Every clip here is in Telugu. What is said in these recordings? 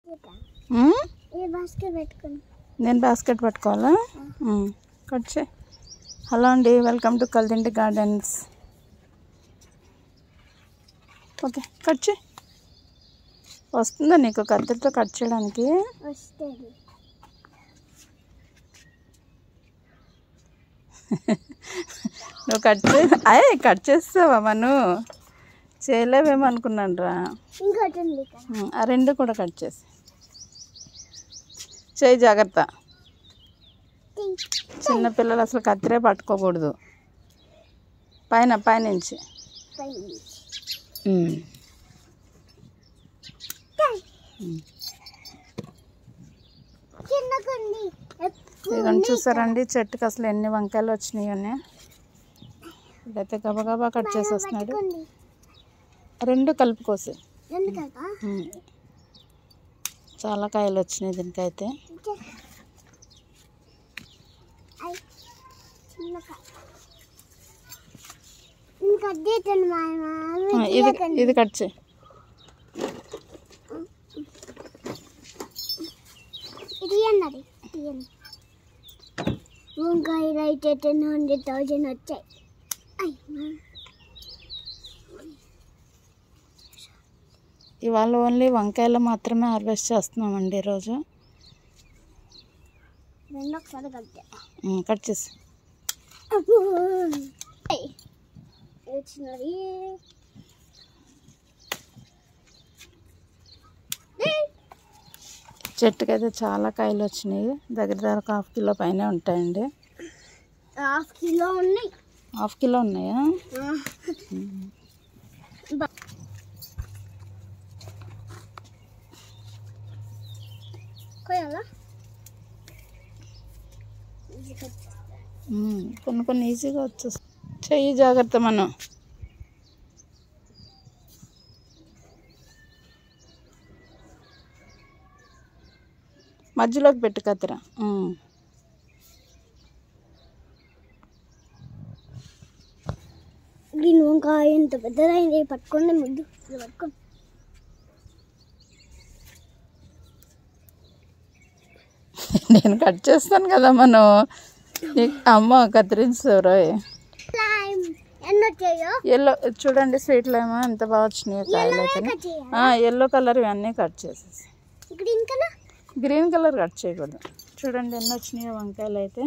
ఉమ్? ఈ బాస్కెట్ పెట్టుకుని నేను బాస్కెట్ పట్టుకోవాలా ఉమ్, కట్ చేయి హలో అండి welcome to Kaldinti gardens okay cut చేయి వస్తుందా నీకు కత్తిరితో కట్ చేయడానికి వస్తుంది నువ్వు కట్ చే అయ్యే కట్ చేస్తావా మను చేయలేవేమో అనుకున్నాను రా ఇంకోటి ఉంది ఇక్కడ ఆ రెండు కూడా కట్ చేసి చేయి జాగ్రత్త చిన్నపిల్లలు అసలు కత్తిరే పట్టుకోకూడదు పైన పైనుంచి పైన ఉమ్. ఉమ్. చిన్న కొన్ని ఇదిగోండి చూసారండి చెట్టుకి అసలు ఎన్ని వంకాయలు వచ్చినాయి అని ఇదైతే గబగబా కట్ చేసేస్తున్నాడు కొన్ని రెండు కలిపి కోసి ఎందుకక్క ఉమ్. చాలా కాయలు వచ్చినాయి దీనికైతే చిన్న ఇంకా అద్దెతాను మా ఆ, ఇది ఇది కట్ చేయి ఇది అన్నది తీయండి వంకాయలు అయితే టెన్ హండ్రెడ్ థౌజండ్ వచ్చాయి అయ్యా ఇవాళ ఓన్లీ వంకాయలు మాత్రమే హార్వెస్ట్ చేస్తున్నామండి ఈరోజు రెండు ఒకసారి కలిపా ఉమ్, కట్ చేసి వచ్చినది చెట్టుకి అయితే చాలా కాయలు వచ్చినాయి దగ్గర దగ్గర ఒక హాఫ్ కిలో పైన ఉంటాయండి హాఫ్ కిలో ఉన్నాయి హాఫ్ కిలో ఉన్నాయా కొయ్యాలా ఉమ్, కొన్ని కొన్ని ఈజీగా వచ్చేస్తాయి చెయ్యి జాగ్రత్త మనం మధ్యలోకి పెట్టు కత్తిర ఉమ్. గ్రీన్ వంకాయ ఎంత పెద్దదైంది పట్టుకోండి ముద్దు ఇది పట్టుకోండి నేను కట్ చేస్తాను కదా మనం నీకు అమ్మ కత్తిరించరోయ్ స్లైమ్ ఎన్ని వచ్చాయో ఎల్లో చూడండి స్వీట్ ఏమో ఎంత బాగా వచ్చినాయి కాయలు అయితే కట్ చేయాలి ఎల్లో కలర్ ఇవన్నీ కట్ చేసేసి green colour green colour cut చేయకూడదు చూడండి ఎన్ని వచ్చినాయో వంకాయలు అయితే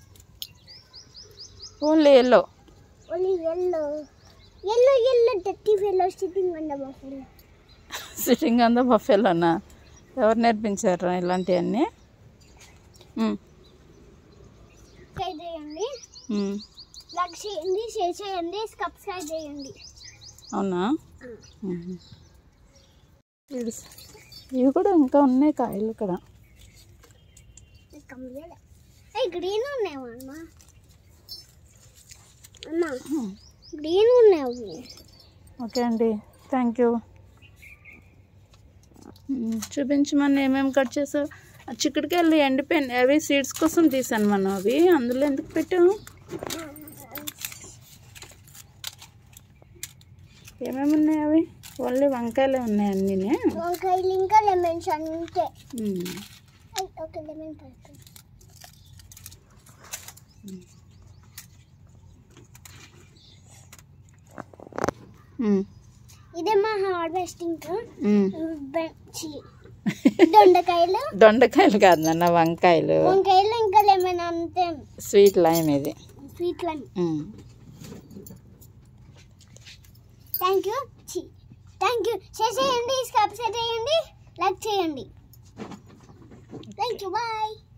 only yellow only yellow yellow yellow dirty fellow sitting on the buffalo sitting అంతా బఫెలోనా ఎవరు నేర్పించారు ఇలాంటివన్నీ ఉమ్, సబ్స్క్రైబ్ చేయండి ఉమ్. లైక్ చేయండి షేర్ చేయండి సబ్స్క్రైబ్ చేయండి అవునా ఉమ్. ఇవి- ఇవి కూడా ఇంకా ఉన్నాయి కాయలు ఇక్కడ కంప్లీట్ అయ్యి గ్రీన్ ఉన్నాయమ్మా అమ్మ అమ్మ ఉమ్. గ్రీన్ ఉన్నాయి అవి ఓకే అండి థ్యాంక్ యూ మ్మ్. చూపించమని ఏమేమి కట్ చేసావు ఆ చిక్కుడుకాయలు ఎండిపోయినాయి అవి సీడ్స్ కోసం తీసాను మనం అవి అందులో ఎందుకు పెట్టాము ఏమేమి ఉన్నాయి అవి ఓన్లీ వంకాయలే ఉన్నాయి అన్నీనే వంకాయలు ఇంకా లెమన్స్ అంతే మ్మ్. అయ్, ఒక లెమన్ పడుతుంది మ్మ్. ఇదే మా హార్వెస్టింగ్ మ్మ్. దొండకాయలు దొండకాయలు కాదు నాన్న వంకాయలు వంకాయలు ఇంకా లెమన్ అంతే స్వీట్ లైమ్ ఇది స్వీట్లని మ్మ్. Thank you thank you share చేయండి సబ్స్క్రైబ్ చేయండి లైక్ చేయండి థ్యాంక్ యూ బాయ్